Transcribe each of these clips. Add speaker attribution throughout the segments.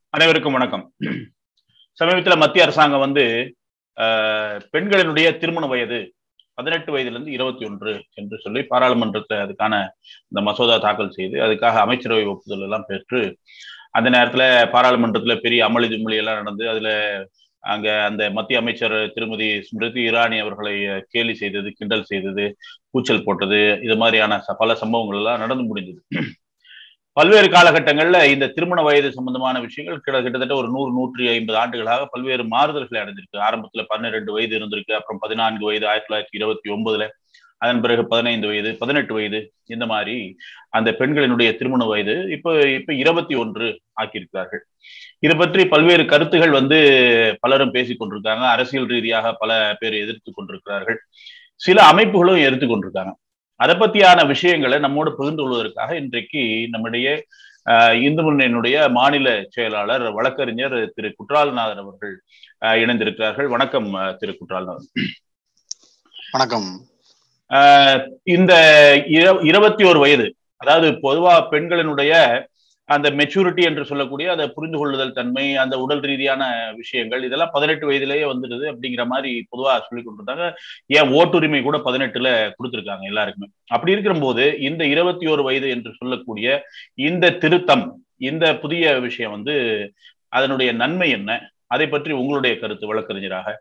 Speaker 1: அனைவருக்கும் வணக்கம் சமீபத்தில் மத்திய அரசாங்கம் வந்து பெண்களினுடைய திருமண வயது பதினெட்டு வயதிலிருந்து இருபத்தி ஒன்று என்று சொல்லி பாராளுமன்றத்தில் அதுக்கான இந்த மசோதா தாக்கல் செய்து அதுக்காக அமைச்சரவை ஒப்புதல் எல்லாம் பெற்று அந்த நேரத்துல பாராளுமன்றத்துல பெரிய அமளி தும்மொழி எல்லாம் நடந்து அதுல அங்க அந்த மத்திய அமைச்சர் திருமதி ஸ்மிருதி இரானி அவர்களை கேலி செய்தது கிண்டல் செய்தது கூச்சல் போட்டது இது மாதிரியான பல சம்பவங்கள் எல்லாம் நடந்து முடிஞ்சது பல்வேறு காலகட்டங்கள்ல இந்த திருமண வயது சம்பந்தமான விஷயங்கள் கிட்டத்தட்ட ஒரு நூறு நூற்றி ஐம்பது ஆண்டுகளாக பல்வேறு மாறுதல்களை அடைஞ்சிருக்கு ஆரம்பத்துல பன்னிரெண்டு வயது இருந்திருக்கு அப்புறம் பதினான்கு வயது ஆயிரத்தி தொள்ளாயிரத்தி இருபத்தி ஒன்பதுல அதன் பிறகு பதினைந்து வயது பதினெட்டு வயது இந்த மாதிரி அந்த பெண்களினுடைய திருமண வயது இப்போ இப்ப இருபத்தி ஒன்று ஆக்கியிருக்கிறார்கள் இது பற்றி பல்வேறு கருத்துகள் வந்து பலரும் பேசிக் கொண்டிருக்காங்க அரசியல் ரீதியாக பல பேர் எதிர்த்து கொண்டிருக்கிறார்கள் சில அமைப்புகளும் எதிர்த்து கொண்டிருக்காங்க அதை பத்தியான விஷயங்களை நம்மோடு பகிர்ந்து கொள்வதற்காக இன்றைக்கு நம்முடைய இந்து முன்னணியினுடைய மாநில செயலாளர் வழக்கறிஞர் திரு குற்றாலநாதன் அவர்கள் இணைந்திருக்கிறார்கள் வணக்கம் திரு குற்றாலநாதன்
Speaker 2: வணக்கம்
Speaker 1: இந்த இருபத்தி ஒரு வயது அதாவது பொதுவா பெண்களினுடைய அந்த மெச்சூரிட்டி என்று சொல்லக்கூடிய அதை புரிந்து கொள்ளுதல் தன்மை அந்த உடல் ரீதியான விஷயங்கள் இதெல்லாம் பதினெட்டு வயதிலேயே வந்துடுது அப்படிங்கிற மாதிரி பொதுவா சொல்லி கொண்டிருந்தாங்க ஏன் ஓட்டுரிமை கூட பதினெட்டுல கொடுத்துருக்காங்க எல்லாருக்குமே அப்படி இருக்கிற போது இந்த இருபத்தி ஒரு வயது என்று சொல்லக்கூடிய இந்த திருத்தம் இந்த புதிய விஷயம் வந்து அதனுடைய நன்மை என்ன அதை பற்றி உங்களுடைய கருத்து வழக்கறிஞராக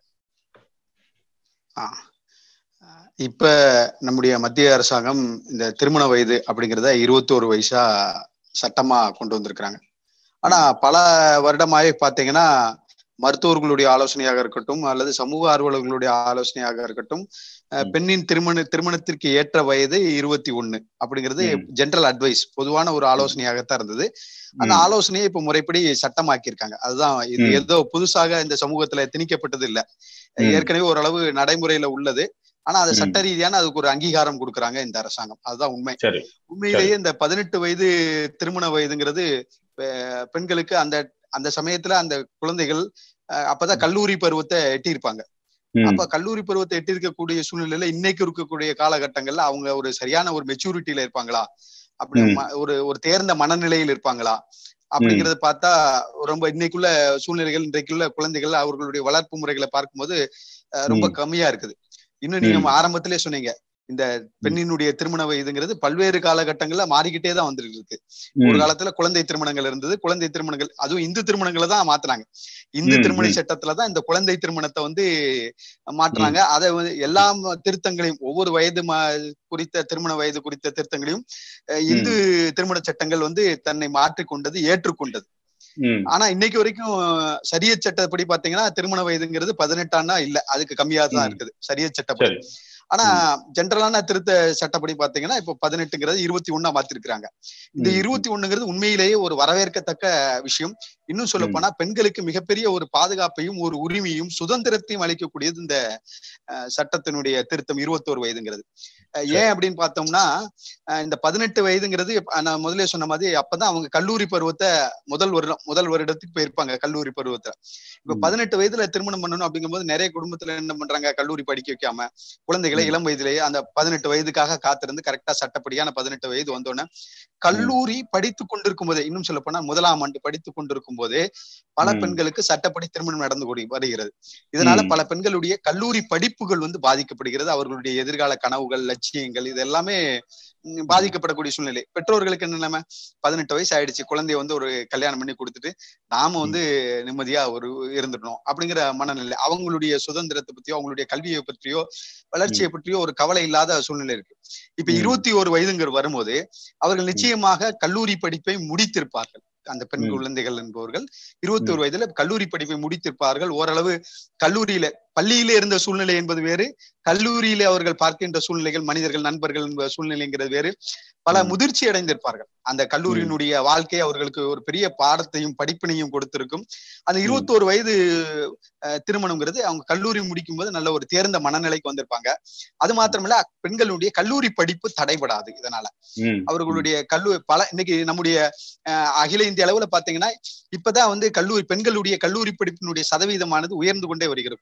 Speaker 2: இப்ப நம்முடைய மத்திய அரசாங்கம் இந்த திருமண வயது அப்படிங்கிறத இருபத்தோரு வயசா சட்டமா கொண்டு வந்திருக்கிறாங்க ஆனா பல வருடமாவே பாத்தீங்கன்னா மருத்துவர்களுடைய ஆலோசனையாக இருக்கட்டும் அல்லது சமூக ஆர்வலர்களுடைய ஆலோசனையாக இருக்கட்டும் பெண்ணின் திருமண திருமணத்திற்கு ஏற்ற வயது இருபத்தி ஒண்ணு அப்படிங்கிறது ஜென்ரல் அட்வைஸ் பொதுவான ஒரு ஆலோசனையாகத்தான் இருந்தது அந்த ஆலோசனையை இப்ப முறைப்படி சட்டமாக்கி இருக்காங்க அதுதான் இது ஏதோ புதுசாக இந்த சமூகத்துல திணிக்கப்பட்டது இல்ல ஏற்கனவே ஓரளவு நடைமுறையில உள்ளது ஆனா அது சட்ட ரீதியான அதுக்கு ஒரு அங்கீகாரம் கொடுக்குறாங்க இந்த அரசாங்கம் அதுதான் உண்மை உண்மையிலேயே இந்த பதினெட்டு வயது திருமண வயதுங்கிறது பெண்களுக்கு அந்த அந்த சமயத்துல அந்த குழந்தைகள் அப்பதான் கல்லூரி பருவத்தை எட்டியிருப்பாங்க அப்ப கல்லூரி பருவத்தை எட்டி இருக்கக்கூடிய சூழ்நிலையில இன்னைக்கு இருக்கக்கூடிய காலகட்டங்கள்ல அவங்க ஒரு சரியான ஒரு மெச்சூரிட்டியில இருப்பாங்களா அப்படி ஒரு ஒரு தேர்ந்த மனநிலையில் இருப்பாங்களா அப்படிங்கறத பார்த்தா ரொம்ப இன்னைக்குள்ள சூழ்நிலைகள் இன்றைக்குள்ள குழந்தைகள் அவர்களுடைய வளர்ப்பு முறைகளை பார்க்கும்போது ரொம்ப கம்மியா இருக்குது இன்னும் நீங்க ஆரம்பத்திலே சொன்னீங்க இந்த பெண்ணினுடைய திருமண வயதுங்கிறது பல்வேறு காலகட்டங்கள்ல மாறிக்கிட்டே தான் வந்துட்டு இருக்கு ஒரு காலத்துல குழந்தை திருமணங்கள் இருந்தது குழந்தை திருமணங்கள் அதுவும் இந்து திருமணங்களை தான் மாத்தினாங்க இந்து திருமண சட்டத்துலதான் இந்த குழந்தை திருமணத்தை வந்து மாற்றினாங்க அதை வந்து எல்லா திருத்தங்களையும் ஒவ்வொரு வயது குறித்த திருமண வயது குறித்த திருத்தங்களையும் இந்து திருமண சட்டங்கள் வந்து தன்னை மாற்றிக்கொண்டது ஏற்றுக்கொண்டது ஆனா இன்னைக்கு வரைக்கும் சரிய சட்டப்படி பாத்தீங்கன்னா திருமண வயதுங்கிறது பதினெட்டான்னா இல்ல அதுக்கு கம்மியா தான் இருக்குது சரிய சட்டப்படி ஆனா ஜென்ரலான திருத்த சட்டப்படி பாத்தீங்கன்னா இப்ப பதினெட்டுங்கிறது இருபத்தி ஒன்னா மாத்திருக்கிறாங்க இந்த இருபத்தி ஒண்ணுங்கிறது உண்மையிலேயே ஒரு வரவேற்கத்தக்க விஷயம் இன்னும் சொல்ல போனா பெண்களுக்கு மிகப்பெரிய ஒரு பாதுகாப்பையும் ஒரு உரிமையும் சுதந்திரத்தையும் அளிக்கக்கூடியது இந்த சட்டத்தினுடைய திருத்தம் இருபத்தோரு வயதுங்கிறது ஏன் அப்படின்னு பார்த்தோம்னா இந்த பதினெட்டு வயதுங்கிறது நான் முதலே சொன்ன மாதிரி அப்பதான் அவங்க கல்லூரி பருவத்தை முதல் வருடம் முதல் வருடத்துக்கு போயிருப்பாங்க கல்லூரி பருவத்துல இப்ப பதினெட்டு வயதுல திருமணம் பண்ணணும் அப்படிங்கும்போது நிறைய குடும்பத்துல என்ன பண்றாங்க கல்லூரி படிக்க வைக்காம குழந்தைகளை இளம் வயதிலேயே அந்த பதினெட்டு வயதுக்காக காத்திருந்து கரெக்டா சட்டப்படியான பதினெட்டு வயது வந்தோடனே கல்லூரி படித்து கொண்டிருக்கும் போதே இன்னும் சொல்ல போனா முதலாம் ஆண்டு படித்துக் கொண்டிருக்கும் போதே பல பெண்களுக்கு சட்டப்படி திருமணம் நடந்து கொடி வருகிறது இதனால பல பெண்களுடைய கல்லூரி படிப்புகள் வந்து பாதிக்கப்படுகிறது அவர்களுடைய எதிர்கால கனவுகள் லட்சியங்கள் இது எல்லாமே பாதிக்கப்படக்கூடிய சூழ்நிலை பெற்றோர்களுக்கு என்ன நிலைமை பதினெட்டு வயசு ஆயிடுச்சு குழந்தைய வந்து ஒரு கல்யாணம் பண்ணி கொடுத்துட்டு நாம வந்து நிம்மதியா ஒரு இருந்துடணும் அப்படிங்கிற மனநிலை அவங்களுடைய சுதந்திரத்தை பத்தியோ அவங்களுடைய கல்வியை பற்றியோ வளர்ச்சியை பற்றியோ ஒரு கவலை இல்லாத சூழ்நிலை இருக்கு இப்ப இருபத்தி ஒரு வயதுங்கிற வரும்போது அவர்கள் நிச்சயமாக கல்லூரி படிப்பை முடித்திருப்பார்கள் அந்த பெண் குழந்தைகள் என்பவர்கள் இருபத்தி ஒரு வயதுல கல்லூரி படிப்பை முடித்திருப்பார்கள் ஓரளவு கல்லூரியில பள்ளியில இருந்த சூழ்நிலை என்பது வேறு கல்லூரியில அவர்கள் பார்க்கின்ற சூழ்நிலைகள் மனிதர்கள் நண்பர்கள் சூழ்நிலைங்கிறது வேறு பல முதிர்ச்சி அடைந்திருப்பார்கள் அந்த கல்லூரியினுடைய வாழ்க்கை அவர்களுக்கு ஒரு பெரிய பாடத்தையும் படிப்பினையும் கொடுத்திருக்கும் அந்த இருபத்தோரு வயது திருமணம்ங்கிறது அவங்க கல்லூரி முடிக்கும் போது நல்ல ஒரு தேர்ந்த மனநிலைக்கு வந்திருப்பாங்க அது மாத்திரமல்ல பெண்களுடைய கல்லூரி படிப்பு தடைபடாது இதனால அவர்களுடைய கல்லூரி பல இன்னைக்கு நம்முடைய அகில இந்திய அளவுல பாத்தீங்கன்னா இப்பதான் வந்து கல்லூரி பெண்களுடைய கல்லூரி படிப்பினுடைய சதவீதமானது உயர்ந்து கொண்டே வருகிறது கொஞ்சம் கொஞ்சமா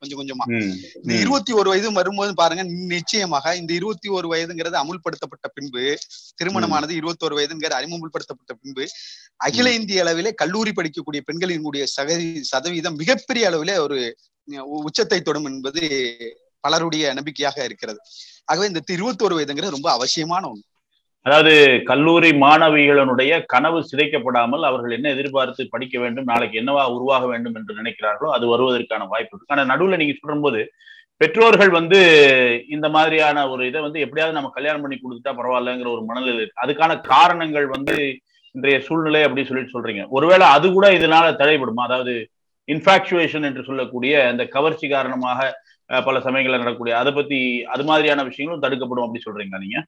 Speaker 1: ம்,
Speaker 2: இந்த
Speaker 1: ம்.
Speaker 2: இருபத்தி ஒரு வயது வரும்போது பாருங்க நிச்சயமாக இந்த இருபத்தி ஒரு வயதுங்கிறது அமுல்படுத்தப்பட்ட பின்பு திருமணமானது இருபத்தோரு வயதுங்கிற அறிமுகப்படுத்தப்பட்ட பின்பு அகில இந்திய அளவிலே கல்லூரி படிக்கக்கூடிய பெண்களினுடைய சகதி சதவீதம் மிகப்பெரிய அளவிலே ஒரு உ- உச்சத்தை தொடும் என்பது பலருடைய நம்பிக்கையாக இருக்கிறது ஆகவே இந்த இருபத்தோரு வயதுங்கிறது ரொம்ப அவசியமான ஒண்ணு
Speaker 1: அதாவது கல்லூரி மாணவிகளினுடைய கனவு சிதைக்கப்படாமல் அவர்கள் என்ன எதிர்பார்த்து படிக்க வேண்டும் நாளைக்கு என்னவா உருவாக வேண்டும் என்று நினைக்கிறார்களோ அது வருவதற்கான வாய்ப்பு இருக்கு ஆனா நடுவுல நீங்க சொல்லும்போது பெற்றோர்கள் வந்து இந்த மாதிரியான ஒரு இதை வந்து எப்படியாவது நம்ம கல்யாணம் பண்ணி கொடுத்துட்டா பரவாயில்லங்கிற ஒரு மனநிலை இருக்கு அதுக்கான காரணங்கள் வந்து இன்றைய சூழ்நிலை அப்படி சொல்லிட்டு சொல்றீங்க ஒருவேளை அது கூட இதனால தடைபடுமா அதாவது இன்ஃபாக்சுவேஷன் என்று சொல்லக்கூடிய அந்த கவர்ச்சி காரணமாக அஹ், பல சமயங்கள்ல நடக்கக்கூடிய அதை பத்தி அது மாதிரியான விஷயங்களும் தடுக்கப்படும் அப்படி சொல்றீங்களா நீங்க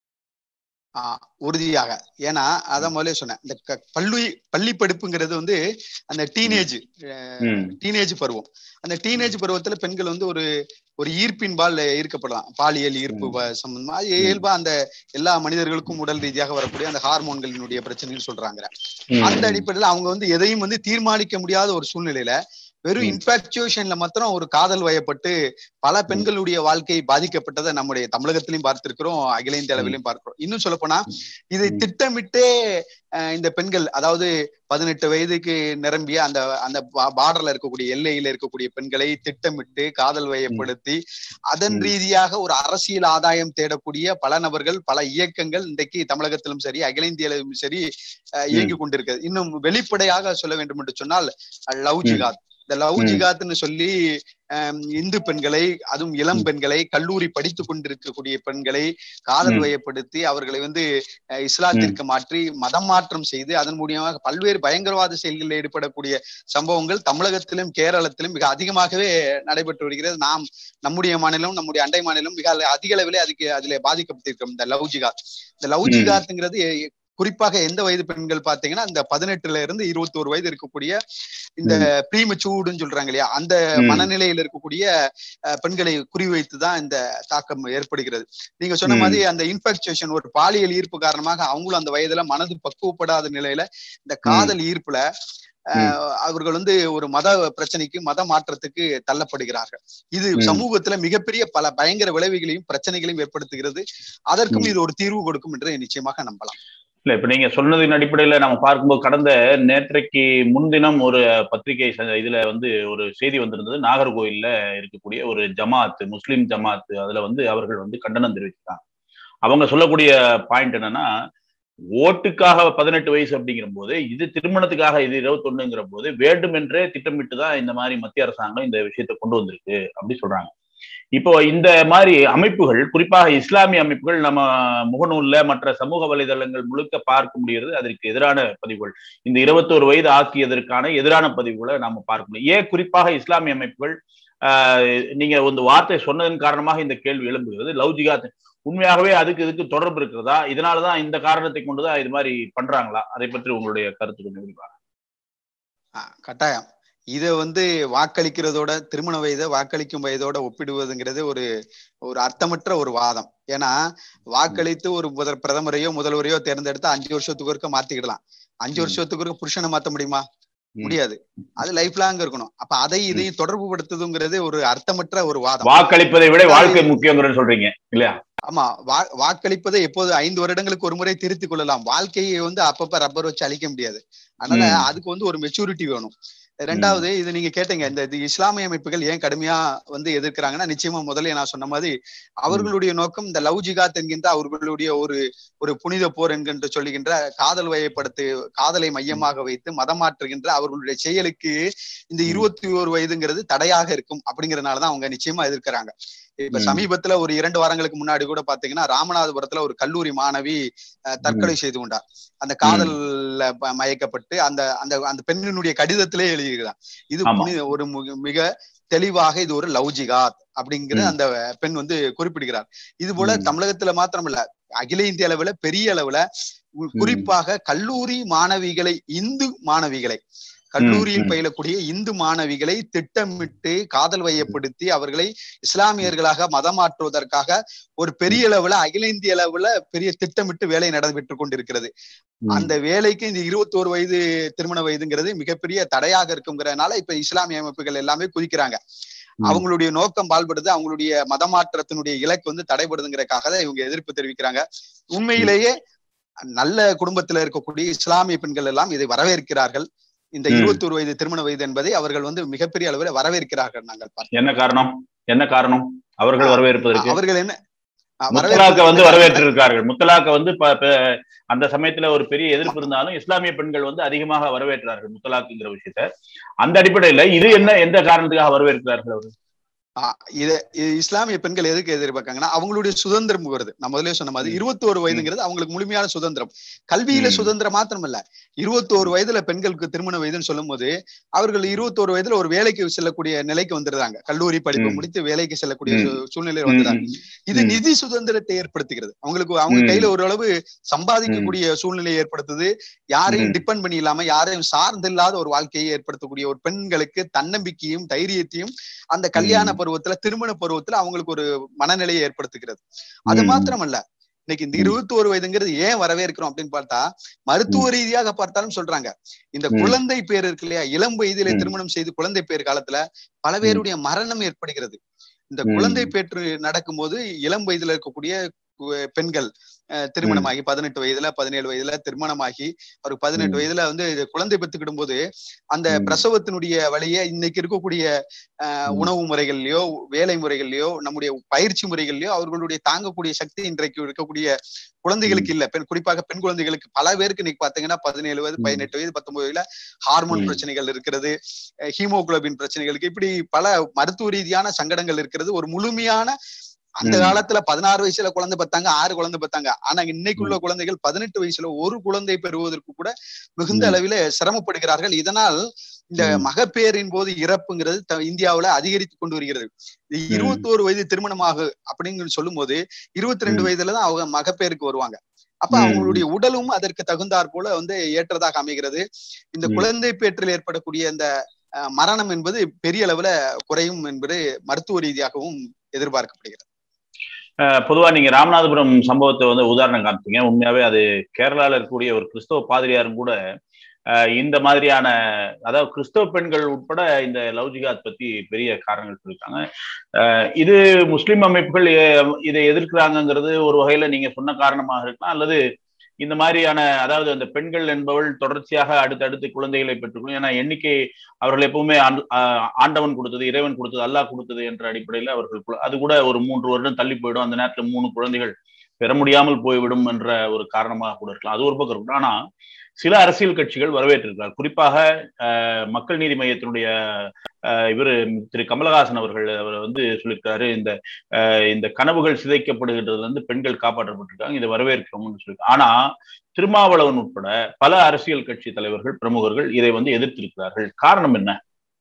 Speaker 2: ஆஹ் உறுதியாக ஏன்னா அதான் முதல்ல சொன்னேன் இந்த க- பள்ளி பள்ளி படிப்புங்கிறது வந்து அந்த டீனேஜ்
Speaker 1: ம்
Speaker 2: டீனேஜ் பருவம் அந்த டீனேஜ் பருவத்துல பெண்கள் வந்து ஒரு ஒரு ஈர்ப்பின்பால் ஈர்க்கப்படலாம் பாலியல் ஈர்ப்பு
Speaker 1: ம்.
Speaker 2: வ- சம்பந்தமா அது இயல்பா அந்த எல்லா மனிதர்களுக்கும் உடல் ரீதியாக வரக்கூடிய அந்த ஹார்மோன்களினுடைய பிரச்சனைன்னு சொல்றாங்க
Speaker 1: ம்,
Speaker 2: அந்த அடிப்படையில அவங்க வந்து எதையும் வந்து தீர்மானிக்க முடியாத ஒரு சூழ்நிலையில வெறும்
Speaker 1: ம்.
Speaker 2: இன்ஃபாக்சுவேஷன்ல மாத்திரம் ஒரு காதல் வயப்பட்டு பல பெண்களுடைய வாழ்க்கை பாதிக்கப்பட்டதை நம்முடைய தமிழகத்திலையும் பார்த்திருக்கிறோம் அகில இந்திய அளவிலையும் பார்க்கிறோம் இன்னும் சொல்ல போனா இதை
Speaker 1: ம்.
Speaker 2: திட்டமிட்டே அஹ், இந்த பெண்கள் அதாவது பதினெட்டு வயதுக்கு நிரம்பிய அந்த அந்த பார்டர்ல இருக்கக்கூடிய எல்லையில இருக்கக்கூடிய பெண்களை திட்டமிட்டு காதல் வயப்படுத்தி அதன்
Speaker 1: ம்.
Speaker 2: ரீதியாக ஒரு அரசியல் ஆதாயம் தேடக்கூடிய பல நபர்கள் பல இயக்கங்கள் இன்றைக்கு தமிழகத்திலும் சரி அகில இந்திய அளவிலும் சரி அஹ், இயங்கிக் கொண்டிருக்கிறது இன்னும் வெளிப்படையாக சொல்ல வேண்டும் என்று சொன்னால் லவ்
Speaker 1: ம்.
Speaker 2: ஜிகாத் இந்த லவ்
Speaker 1: ம்.
Speaker 2: ஜிகாத்னு சொல்லி அஹ், இந்து பெண்களை அதுவும் இளம்
Speaker 1: ம்.
Speaker 2: பெண்களை கல்லூரி படித்துக் கொண்டிருக்கக்கூடிய பெண்களை காதல்
Speaker 1: ம்.
Speaker 2: வயப்படுத்தி அவர்களை வந்து அஹ், இஸ்லாத்திற்கு மாற்றி மதம் மாற்றம் செய்து அதன் மூலியமாக பல்வேறு பயங்கரவாத செயல்களில் ஈடுபடக்கூடிய சம்பவங்கள் தமிழகத்திலும் கேரளத்திலும் மிக அதிகமாகவே நடைபெற்று வருகிறது நாம் நம்முடைய மாநிலம் நம்முடைய அண்டை மாநிலம் மிக அதிக அளவிலே அதுக்கு அதிலே பாதிக்கப்பட்டிருக்கிறோம் இந்த லவ் ஜிகாத் இந்த லவ்
Speaker 1: ம்.
Speaker 2: ஜிகாத்ங்கிறது குறிப்பாக எந்த வயது பெண்கள் பாத்தீங்கன்னா இந்த பதினெட்டுல இருந்து இருபத்தி ஒரு வயது இருக்கக்கூடிய இந்த ப்ரீமச்சூடுன்னு சொல்றாங்க இல்லையா அந்த
Speaker 1: ம்.
Speaker 2: மனநிலையில் இருக்கக்கூடிய அஹ், பெண்களை குறிவைத்து தான் இந்த தாக்கம் ஏற்படுகிறது நீங்க சொன்ன
Speaker 1: ம்.
Speaker 2: மாதிரி அந்த இன்ஃபெக்சுவேஷன் ஒரு பாலியல் ஈர்ப்பு காரணமாக அவங்களும் அந்த வயதுல மனது பக்குவப்படாத நிலையில இந்த காதல் ஈர்ப்புல அஹ், அவர்கள் வந்து ஒரு மத பிரச்சனைக்கு மத மாற்றத்துக்கு தள்ளப்படுகிறார்கள் இது
Speaker 1: ம்.
Speaker 2: சமூகத்துல மிகப்பெரிய பல பயங்கர விளைவுகளையும் பிரச்சனைகளையும் ஏற்படுத்துகிறது அதற்கும்
Speaker 1: ம்.
Speaker 2: இது ஒரு தீர்வு கொடுக்கும் என்று நிச்சயமாக நம்பலாம்
Speaker 1: இல்ல இப்ப நீங்க சொன்னதின் அடிப்படையில நம்ம பார்க்கும்போது கடந்த நேற்றைக்கு முன்தினம் ஒரு பத்திரிகை ச- இதுல வந்து ஒரு செய்தி வந்திருந்தது நாகர்கோயில்ல இருக்கக்கூடிய ஒரு ஜமாத் முஸ்லிம் ஜமாத் அதுல வந்து அவர்கள் வந்து கண்டனம் தெரிவிச்சிருக்காங்க அவங்க சொல்லக்கூடிய பாயிண்ட் என்னன்னா ஓட்டுக்காக பதினெட்டு வயசு அப்படிங்கிற போது இது திருமணத்துக்காக இது இருபத்தொன்னுங்கிற போது வேண்டுமென்றே திட்டமிட்டு தான் இந்த மாதிரி மத்திய அரசாங்கம் இந்த விஷயத்தை கொண்டு வந்திருக்கு அப்படி சொல்றாங்க இப்போ இந்த மாதிரி அமைப்புகள் குறிப்பாக இஸ்லாமிய அமைப்புகள் நம்ம முகநூல்ல மற்ற சமூக வலைதளங்கள் முழுக்க பார்க்க முடிகிறது அதற்கு எதிரான பதிவுகள் இந்த இருபத்தோரு வயது ஆக்கியதற்கான எதிரான பதிவுகளை நாம பார்க்க முடியும் ஏன் குறிப்பாக இஸ்லாமிய அமைப்புகள் ஆஹ் நீங்க ஒரு வார்த்தை சொன்னதன் காரணமாக இந்த கேள்வி எழும்புகிறது லவ் ஜிகாத் உண்மையாகவே அதுக்கு இதுக்கு தொடர்பு இருக்கிறதா இதனாலதான் இந்த காரணத்தை கொண்டுதான் இது மாதிரி பண்றாங்களா அதை பற்றி உங்களுடைய கருத்து கொஞ்சம் விரிவாக
Speaker 2: ஆஹ் கட்டாயம் இத வந்து வாக்களிக்கிறதோட திருமண வயதை வாக்களிக்கும் வயதோட ஒப்பிடுவதுங்கிறது ஒரு ஒரு அர்த்தமற்ற ஒரு வாதம் ஏன்னா வாக்களித்து ஒரு முதல் பிரதமரையோ முதல்வரையோ தேர்ந்தெடுத்து அஞ்சு வருஷத்துக்கு ஒருக்க மாத்திக்கிடலாம் அஞ்சு
Speaker 1: ம்.
Speaker 2: வருஷத்துக்கு ஒருக்க புருஷனை மாத்த முடியுமா
Speaker 1: ம்.
Speaker 2: முடியாது அது லைஃப் லாங் இருக்கணும் அப்ப அதை இதையும் தொடர்பு படுத்துதுங்கிறது ஒரு அர்த்தமற்ற ஒரு வாதம்
Speaker 1: வாக்களிப்பதை விட வாழ்க்கை முக்கியங்கிறது சொல்றீங்க இல்லையா
Speaker 2: ஆமா வா வாக்களிப்பதை எப்போது ஐந்து வருடங்களுக்கு ஒரு முறை திருத்திக் கொள்ளலாம் வாழ்க்கையை வந்து அப்பப்ப ரப்பர் வச்சு அழிக்க முடியாது அதனால
Speaker 1: ம்.
Speaker 2: அதுக்கு வந்து ஒரு மெச்சூரிட்டி வேணும் ரெண்டாவது இது நீங்க கேட்டீங்க இந்த இது இஸ்லாமிய அமைப்புகள் ஏன் கடுமையா வந்து எதிர்க்கிறாங்கன்னா நிச்சயமா முதல்ல நான் சொன்ன மாதிரி அவர்களுடைய நோக்கம் இந்த லவ் ஜிகாத் என்கின்ற அவர்களுடைய ஒரு ஒரு புனித போர் என்கின்ற சொல்லுகின்ற காதல் வயப்படுத்து காதலை மையமாக வைத்து மதம் மாற்றுகின்ற அவர்களுடைய செயலுக்கு இந்த
Speaker 1: ம்.
Speaker 2: இருபத்தி ஒரு வயதுங்கிறது தடையாக இருக்கும் அப்படிங்கறதுனாலதான் அவங்க நிச்சயமா எதிர்க்கிறாங்க இப்ப
Speaker 1: ம்.
Speaker 2: சமீபத்துல ஒரு இரண்டு வாரங்களுக்கு முன்னாடி கூட பாத்தீங்கன்னா ராமநாதபுரத்துல ஒரு கல்லூரி மாணவி அஹ், தற்கொலை செய்து கொண்டார் அந்த காதல்ல ப- மயக்கப்பட்டு அந்த அந்த அந்த பெண்ணினுடைய கடிதத்திலே எழுதியிருக்கிறான் இது
Speaker 1: ஆமா.
Speaker 2: புனித- ஒரு மிக- மிக தெளிவாக இது ஒரு லவ் ஜிகாத் அப்படிங்கிற
Speaker 1: ம்.
Speaker 2: அந்த பெண் வந்து குறிப்பிடுகிறார் இது போல
Speaker 1: ம்.
Speaker 2: தமிழகத்துல மாத்திரமல்ல அகில இந்திய அளவுல பெரிய அளவுல உ- குறிப்பாக கல்லூரி மாணவிகளை இந்து மாணவிகளை கல்லூரியில்
Speaker 1: ம்.
Speaker 2: பயிலக்கூடிய இந்து மாணவிகளை திட்டமிட்டு காதல் வயப்படுத்தி அவர்களை இஸ்லாமியர்களாக மதம் மாற்றுவதற்காக ஒரு பெரிய அளவுல அகில இந்திய அளவுல பெரிய திட்டமிட்டு வேலை நடைபெற்று கொண்டிருக்கிறது
Speaker 1: ம்.
Speaker 2: அந்த வேலைக்கு இந்த இருபத்தோரு வயது திருமண வயதுங்கிறது மிகப்பெரிய தடையாக இருக்குங்கிறதுனால இப்ப இஸ்லாமிய அமைப்புகள் எல்லாமே குதிக்கிறாங்க அவங்களுடைய நோக்கம் பால்படுது அவங்களுடைய மதமாற்றத்தினுடைய இலக்கு வந்து தடைபடுதுங்கிறக்காக தான் இவங்க எதிர்ப்பு தெரிவிக்கிறாங்க உண்மையிலேயே நல்ல குடும்பத்துல இருக்கக்கூடிய இஸ்லாமிய பெண்கள் எல்லாம் இதை வரவேற்கிறார்கள் இந்த இருபத்தி ஒரு வயது திருமண வயது என்பதை அவர்கள் வந்து மிகப்பெரிய அளவில் வரவேற்கிறார்கள் நாங்கள் பார்த்தோம்
Speaker 1: என்ன காரணம் என்ன காரணம் அவர்கள் வரவேற்பதற்கு
Speaker 2: அவர்கள் என்ன
Speaker 1: முத்தலாக்க வந்து வரவேற்றிருக்கார்கள் முத்தலாக்க வந்து அந்த சமயத்துல ஒரு பெரிய எதிர்ப்பு இருந்தாலும் இஸ்லாமிய பெண்கள் வந்து அதிகமாக வரவேற்றார்கள் முத்தலாக்குங்கிற விஷயத்த அந்த அடிப்படையில இது என்ன எந்த காரணத்துக்காக வரவேற்கிறார்கள் அவர்கள்
Speaker 2: இத இஸ்லாமிய பெண்கள் எதுக்கு எதிர்பார்க்காங்கன்னா அவங்களுடைய சுதந்திரம் வருது நான் முதலே சொன்ன மாதிரி இருபத்தி ஒரு வயதுங்கிறது அவங்களுக்கு முழுமையான சுதந்திரம் கல்வியில சுதந்திரம் மாத்திரம் இல்ல இருபத்தி ஒரு வயதுல பெண்களுக்கு திருமண வயதுன்னு சொல்லும் போது அவர்கள் இருபத்தி ஒரு வயதுல ஒரு வேலைக்கு செல்லக்கூடிய நிலைக்கு வந்துடுறாங்க கல்லூரி படிப்பு முடித்து வேலைக்கு செல்லக்கூடிய சூழ்நிலையில் வந்துடுறாங்க இது நிதி சுதந்திரத்தை ஏற்படுத்துகிறது அவங்களுக்கு அவங்க கையில ஓரளவு சம்பாதிக்கக்கூடிய சூழ்நிலையை ஏற்படுத்துது யாரையும் டிபெண்ட் பண்ணி இல்லாம யாரையும் சார்ந்து இல்லாத ஒரு வாழ்க்கையை ஏற்படுத்தக்கூடிய ஒரு பெண்களுக்கு தன்னம்பிக்கையும் தைரியத்தையும் அந்த கல்யாண பருவத்துல திருமண பருவத்துல அவங்களுக்கு ஒரு மனநிலையை ஏற்படுத்துகிறது அது மாத்திரமல்ல இன்னைக்கு இந்த இருபத்தி ஒரு வயதுங்கிறது ஏன் வரவேற்கிறோம் அப்படின்னு பார்த்தா மருத்துவ ரீதியாக பார்த்தாலும் சொல்றாங்க இந்த குழந்தை பேர் இருக்கு இல்லையா இளம் வயதிலே திருமணம் செய்து குழந்தை பேர் காலத்துல பல பேருடைய மரணம் ஏற்படுகிறது இந்த குழந்தை பேற்று நடக்கும்போது இளம் வயதுல இருக்கக்கூடிய பெண்கள் திருமணமாகி பதினெட்டு வயதுல பதினேழு வயதுல திருமணமாகி ஒரு பதினெட்டு வயதுல வந்து குழந்தை பெற்றுக்கிடும் போது அந்த பிரசவத்தினுடைய வழிய இன்னைக்கு இருக்கக்கூடிய உணவு முறைகள்லயோ வேலை முறைகள்லயோ நம்முடைய பயிற்சி முறைகள்லயோ அவர்களுடைய தாங்கக்கூடிய சக்தி இன்றைக்கு இருக்கக்கூடிய குழந்தைகளுக்கு இல்ல பெண் குறிப்பாக பெண் குழந்தைகளுக்கு பல பேருக்கு இன்னைக்கு பாத்தீங்கன்னா பதினேழு வயது பதினெட்டு வயது பத்தொன்பது வயதுல ஹார்மோன் பிரச்சனைகள் இருக்கிறது ஹீமோகுளோபின் பிரச்சனைகளுக்கு இப்படி பல மருத்துவ ரீதியான சங்கடங்கள் இருக்கிறது ஒரு முழுமையான அந்த காலத்துல பதினாறு வயசுல குழந்தை பத்தாங்க ஆறு குழந்தை பத்தாங்க ஆனா இன்னைக்குள்ள குழந்தைகள் பதினெட்டு வயசுல ஒரு குழந்தை பெறுவதற்கு கூட மிகுந்த அளவில சிரமப்படுகிறார்கள் இதனால் இந்த மகப்பேரின் போது இறப்புங்கிறது இந்தியாவுல அதிகரித்து கொண்டு வருகிறது இருபத்தோரு வயது திருமணமாக அப்படின்னு சொல்லும் போது இருபத்தி ரெண்டு வயதுலதான் அவங்க மகப்பேருக்கு வருவாங்க அப்ப அவங்களுடைய உடலும் அதற்கு தகுந்தாற் போல வந்து ஏற்றதாக அமைகிறது இந்த குழந்தை பேற்றில் ஏற்படக்கூடிய அந்த மரணம் என்பது பெரிய அளவுல குறையும் என்பது மருத்துவ ரீதியாகவும் எதிர்பார்க்கப்படுகிறது
Speaker 1: பொதுவா நீங்க ராமநாதபுரம் சம்பவத்தை வந்து உதாரணம் காமிப்பீங்க உண்மையாவே அது கேரளால இருக்கக்கூடிய ஒரு கிறிஸ்தவ பாதிரியாரும் கூட இந்த மாதிரியான அதாவது கிறிஸ்தவ பெண்கள் உட்பட இந்த லவ் ஜிகாத் பத்தி பெரிய காரணங்கள் சொல்லியிருக்காங்க இது முஸ்லிம் அமைப்புகள் இதை எதிர்க்கிறாங்கிறது ஒரு வகையில நீங்க சொன்ன காரணமாக இருக்கலாம் அல்லது இந்த மாதிரியான அதாவது அந்த பெண்கள் என்பவள் தொடர்ச்சியாக அடுத்தடுத்து குழந்தைகளை பெற்றுக்கணும் ஏன்னா எண்ணிக்கை அவர்கள் எப்பவுமே ஆண்டவன் கொடுத்தது இறைவன் கொடுத்தது அல்லாஹ் கொடுத்தது என்ற அடிப்படையில் அவர்கள் அது கூட ஒரு மூன்று வருடம் தள்ளி போயிடும் அந்த நேரத்தில் மூணு குழந்தைகள் பெற முடியாமல் போய்விடும் என்ற ஒரு காரணமாக கூட இருக்கலாம் அது ஒரு பக்கம் இருக்கணும் ஆனா சில அரசியல் கட்சிகள் வரவேற்றிருக்கிறார் குறிப்பாக மக்கள் நீதி மையத்தினுடைய இவர் திரு கமலஹாசன் அவர்கள் அவர் வந்து சொல்லியிருக்காரு இந்த இந்த கனவுகள் சிதைக்கப்படுகின்றது வந்து பெண்கள் காப்பாற்றப்பட்டிருக்காங்க இதை வரவேற்கிறோம்னு சொல்லி ஆனா திருமாவளவன் உட்பட பல அரசியல் கட்சி தலைவர்கள் பிரமுகர்கள் இதை வந்து எதிர்த்திருக்கிறார்கள் காரணம் என்ன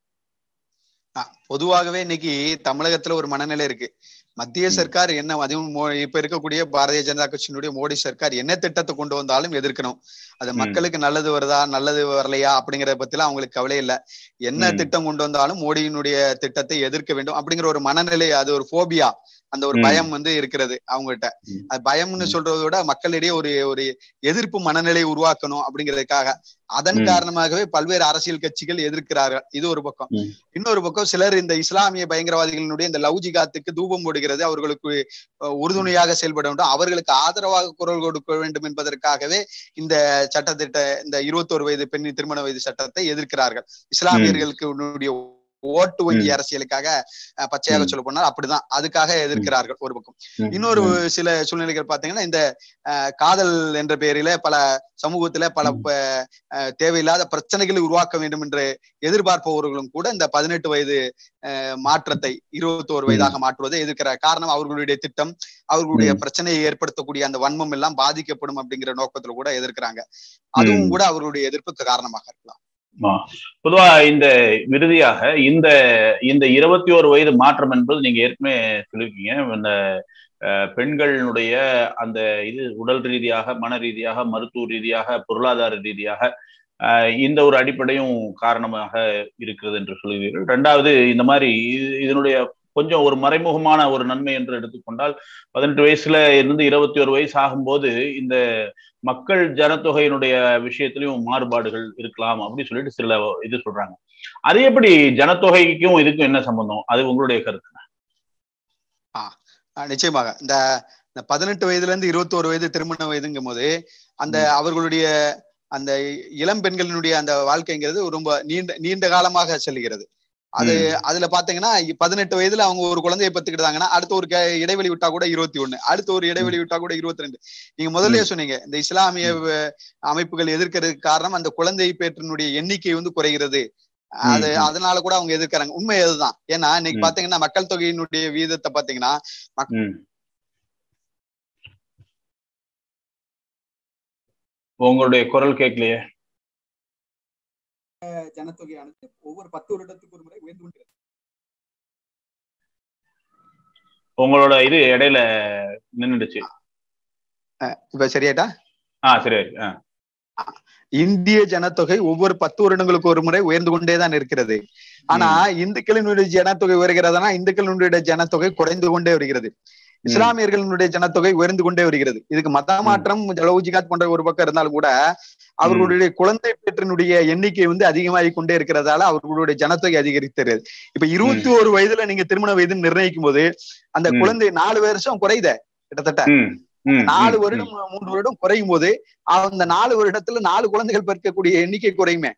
Speaker 2: பொதுவாகவே இன்னைக்கு தமிழகத்துல ஒரு மனநிலை இருக்கு மத்திய சர்க்கார் என்ன அதுவும் இப்ப இருக்கக்கூடிய பாரதிய ஜனதா கட்சியினுடைய மோடி சர்க்கார் என்ன திட்டத்தை கொண்டு வந்தாலும் எதிர்க்கணும் அது மக்களுக்கு நல்லது வருதா நல்லது வரலையா அப்படிங்கறத பத்திலாம் அவங்களுக்கு கவலை இல்லை என்ன திட்டம் கொண்டு வந்தாலும் மோடியினுடைய திட்டத்தை எதிர்க்க வேண்டும் அப்படிங்கிற ஒரு மனநிலை அது ஒரு போபியா அந்த ஒரு பயம் வந்து இருக்கிறது அவங்ககிட்ட அது பயம்னு சொல்றதை விட மக்களிடையே ஒரு ஒரு எதிர்ப்பு மனநிலை உருவாக்கணும் அப்படிங்கிறதுக்காக அதன் காரணமாகவே பல்வேறு அரசியல் கட்சிகள் எதிர்க்கிறார்கள் இது ஒரு பக்கம் இன்னொரு பக்கம் சிலர் இந்த இஸ்லாமிய பயங்கரவாதிகளினுடைய இந்த லவ் ஜிகாத்துக்கு தூபம் போடுகிறது அவர்களுக்கு உறுதுணையாக செயல்பட வேண்டும் அவர்களுக்கு ஆதரவாக குரல் கொடுக்க வேண்டும் என்பதற்காகவே இந்த சட்டத்திட்ட இந்த இருபத்தோரு வயது பெண் திருமண வயது சட்டத்தை எதிர்க்கிறார்கள் இஸ்லாமியர்களுக்கு ஓட்டு வங்கி அரசியலுக்காக பச்சையாக சொல்ல போனால் அப்படிதான் அதுக்காக எதிர்க்கிறார்கள் ஒரு பக்கம் இன்னொரு சில சூழ்நிலைகள் பாத்தீங்கன்னா இந்த காதல் என்ற பெயரில பல சமூகத்துல பல தேவையில்லாத பிரச்சனைகளை உருவாக்க வேண்டும் என்று எதிர்பார்ப்பவர்களும் கூட இந்த பதினெட்டு வயது மாற்றத்தை இருபத்தோரு வயதாக மாற்றுவதை எதிர்க்கிற காரணம் அவர்களுடைய திட்டம் அவர்களுடைய பிரச்சனையை ஏற்படுத்தக்கூடிய அந்த வன்மம் எல்லாம் பாதிக்கப்படும் அப்படிங்கிற நோக்கத்துல கூட எதிர்க்கிறாங்க அதுவும் கூட அவர்களுடைய எதிர்ப்புக்கு காரணமாக இருக்கலாம்
Speaker 1: பொதுவா இந்த இறுதியாக இந்த இந்த இருபத்தி ஒரு வயது மாற்றம் என்பது நீங்க ஏற்கனவே சொல்லியிருக்கீங்க இந்த பெண்களுடைய அந்த இது உடல் ரீதியாக மன ரீதியாக மருத்துவ ரீதியாக பொருளாதார ரீதியாக இந்த ஒரு அடிப்படையும் காரணமாக இருக்கிறது என்று சொல்லுவீர்கள் ரெண்டாவது இந்த மாதிரி இதனுடைய கொஞ்சம் ஒரு மறைமுகமான ஒரு நன்மை என்று எடுத்துக்கொண்டால் பதினெட்டு வயசுல இருந்து இருபத்தி ஒரு வயசு ஆகும்போது இந்த மக்கள் ஜனத்தொகையினுடைய விஷயத்திலையும் மாறுபாடுகள் இருக்கலாம் அப்படின்னு சொல்லிட்டு சில இது சொல்றாங்க அது எப்படி ஜனத்தொகைக்கும் இதுக்கும் என்ன சம்பந்தம் அது உங்களுடைய கருத்து
Speaker 2: நிச்சயமாக இந்த பதினெட்டு வயதுல இருந்து இருபத்தோரு வயது திருமண வயதுங்கும் போது அந்த அவர்களுடைய அந்த இளம் பெண்களினுடைய அந்த வாழ்க்கைங்கிறது ரொம்ப நீண்ட நீண்ட காலமாக செல்கிறது அது அதுல பாத்தீங்கன்னா பதினெட்டு வயதுல அவங்க ஒரு குழந்தைய பெத்துக்கிட்டாங்கன்னா அடுத்த ஒரு இடைவெளி விட்டா கூட இருபத்தி ஒண்ணு அடுத்த ஒரு இடைவெளி விட்டா கூட இருபத்தி ரெண்டு நீங்க முதல்லயே சொன்னீங்க இந்த இஸ்லாமிய அமைப்புகள் எதிர்க்கிறதுக்கு காரணம் அந்த குழந்தை பேற்றினுடைய எண்ணிக்கை வந்து குறைகிறது அது அதனால கூட அவங்க எதிர்க்கிறாங்க உண்மை அதுதான் ஏன்னா இன்னைக்கு பாத்தீங்கன்னா மக்கள் தொகையினுடைய வீதத்தை பாத்தீங்கன்னா
Speaker 1: உங்களுடைய குரல் கேட்கலையே
Speaker 3: ஜனத்தொகையானது ஒவ்வொரு பத்து வருடத்துக்கு ஒரு முறை உயர்ந்து கொண்டிருக்கிறது
Speaker 1: உங்களோட இது இடையில நின்றுடுச்சு
Speaker 2: இப்ப சரியாட்டா
Speaker 1: ஆ சரி
Speaker 2: இந்திய ஜனத்தொகை ஒவ்வொரு பத்து வருடங்களுக்கு ஒரு முறை உயர்ந்து கொண்டேதான் இருக்கிறது ஆனா இந்துக்களினுடைய ஜனத்தொகை உயர்கிறதுனா இந்துக்களினுடைய ஜனத்தொகை குறைந்து கொண்டே வருகிறது இஸ்லாமியர்களுடைய ஜனத்தொகை உயர்ந்து கொண்டே வருகிறது இதுக்கு மதமாற்றம் ஜலவுஜிகாத் போன்ற ஒரு பக்கம் இருந்தாலும் கூட அவர்களுடைய குழந்தை பெற்றினுடைய எண்ணிக்கை வந்து அதிகமாகி கொண்டே இருக்கிறதால அவர்களுடைய ஜனத்தொகை அதிகரிக்கிறது இப்ப இருபத்தி ஒரு வயதுல நீங்க திருமண வயது நிர்ணயிக்கும் போது அந்த குழந்தை நாலு வருஷம் குறையுத கிட்டத்தட்ட நாலு வருடம் மூன்று வருடம் குறையும் போது அந்த நாலு வருடத்துல நாலு குழந்தைகள் பிறக்கக்கூடிய எண்ணிக்கை குறையுமே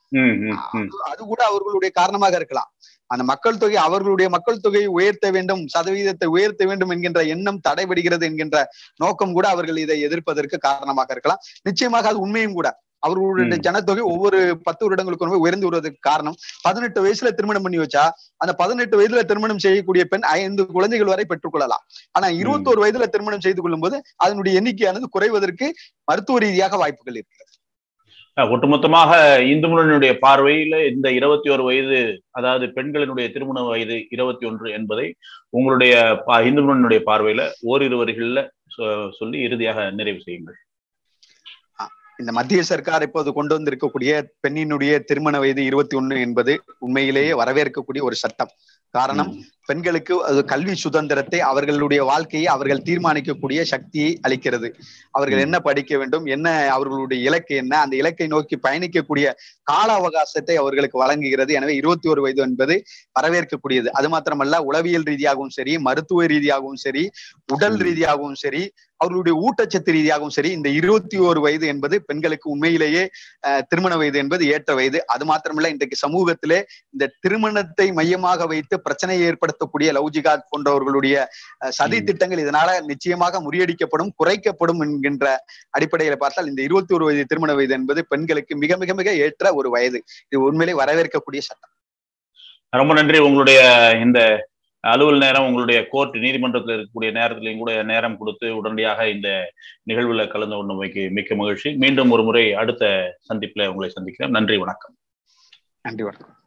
Speaker 2: அது கூட அவர்களுடைய காரணமாக இருக்கலாம் அந்த மக்கள் தொகை அவர்களுடைய மக்கள் தொகையை உயர்த்த வேண்டும் சதவீதத்தை உயர்த்த வேண்டும் என்கின்ற எண்ணம் தடைபடுகிறது என்கின்ற நோக்கம் கூட அவர்கள் இதை எதிர்ப்பதற்கு காரணமாக இருக்கலாம் நிச்சயமாக அது உண்மையும் கூட அவர்களுடைய ஜனத்தொகை ஒவ்வொரு பத்து வருடங்களுக்கு உயர்ந்து வருவதற்கு காரணம் பதினெட்டு வயசுல திருமணம் பண்ணி வச்சா அந்த பதினெட்டு வயதுல திருமணம் செய்யக்கூடிய பெண் ஐந்து குழந்தைகள் வரை பெற்றுக்கொள்ளலாம் ஆனா இருபத்தோரு வயதுல திருமணம் செய்து கொள்ளும் போது அதனுடைய எண்ணிக்கையானது குறைவதற்கு மருத்துவ ரீதியாக வாய்ப்புகள் இருக்கிறது
Speaker 1: ஒட்டுமொத்தமாக இந்து முன்னணியுடைய பார்வையில இந்த இருபத்தி ஒரு வயது அதாவது பெண்களினுடைய திருமண வயது இருபத்தி ஒன்று என்பதை உங்களுடைய இந்து முன்னணியுடைய பார்வையில ஓரிரு வரிகள்ல சொல்லி இறுதியாக நிறைவு செய்யுங்கள்
Speaker 2: இந்த மத்திய சர்க்கார் இப்போது கொண்டு வந்திருக்கக்கூடிய பெண்ணினுடைய திருமண வயது இருபத்தி ஒண்ணு என்பது உண்மையிலேயே வரவேற்கக்கூடிய ஒரு சட்டம் காரணம் பெண்களுக்கு அது கல்வி சுதந்திரத்தை அவர்களுடைய வாழ்க்கையை அவர்கள் தீர்மானிக்கக்கூடிய சக்தியை அளிக்கிறது அவர்கள் என்ன படிக்க வேண்டும் என்ன அவர்களுடைய இலக்கு என்ன அந்த இலக்கை நோக்கி பயணிக்கக்கூடிய கால அவகாசத்தை அவர்களுக்கு வழங்குகிறது எனவே இருபத்தி ஒரு வயது என்பது வரவேற்கக்கூடியது அது மாத்திரமல்ல உளவியல் ரீதியாகவும் சரி மருத்துவ ரீதியாகவும் சரி உடல் ரீதியாகவும் சரி அவர்களுடைய ஊட்டச்சத்து ரீதியாகவும் சரி இந்த இருபத்தி ஒரு வயது என்பது பெண்களுக்கு உண்மையிலேயே திருமண வயது என்பது ஏற்ற வயது அது மாத்திரமல்ல இன்றைக்கு சமூகத்திலே இந்த திருமணத்தை மையமாக வைத்து பிரச்சனையை ஏற்படுத்தக்கூடிய லவ்ஜிகாத் போன்றவர்களுடைய சதி திட்டங்கள் இதனால நிச்சயமாக முறியடிக்கப்படும் குறைக்கப்படும் என்கின்ற அடிப்படையில பார்த்தால் இந்த இருபத்தி ஒரு வயது திருமண வயது என்பது பெண்களுக்கு மிக மிக மிக ஏற்ற ஒரு வயது இது உண்மையிலே வரவேற்கக்கூடிய சட்டம்
Speaker 1: ரொம்ப நன்றி உங்களுடைய இந்த அலுவல் நேரம் உங்களுடைய கோர்ட் நீதிமன்றத்தில் இருக்கக்கூடிய நேரத்திலையும் கூட நேரம் கொடுத்து உடனடியாக இந்த நிகழ்வுல கலந்து கொண்டமைக்கு மிக்க மகிழ்ச்சி மீண்டும் ஒரு முறை அடுத்த சந்திப்புல உங்களை சந்திக்கிறேன் நன்றி வணக்கம்
Speaker 2: நன்றி வணக்கம்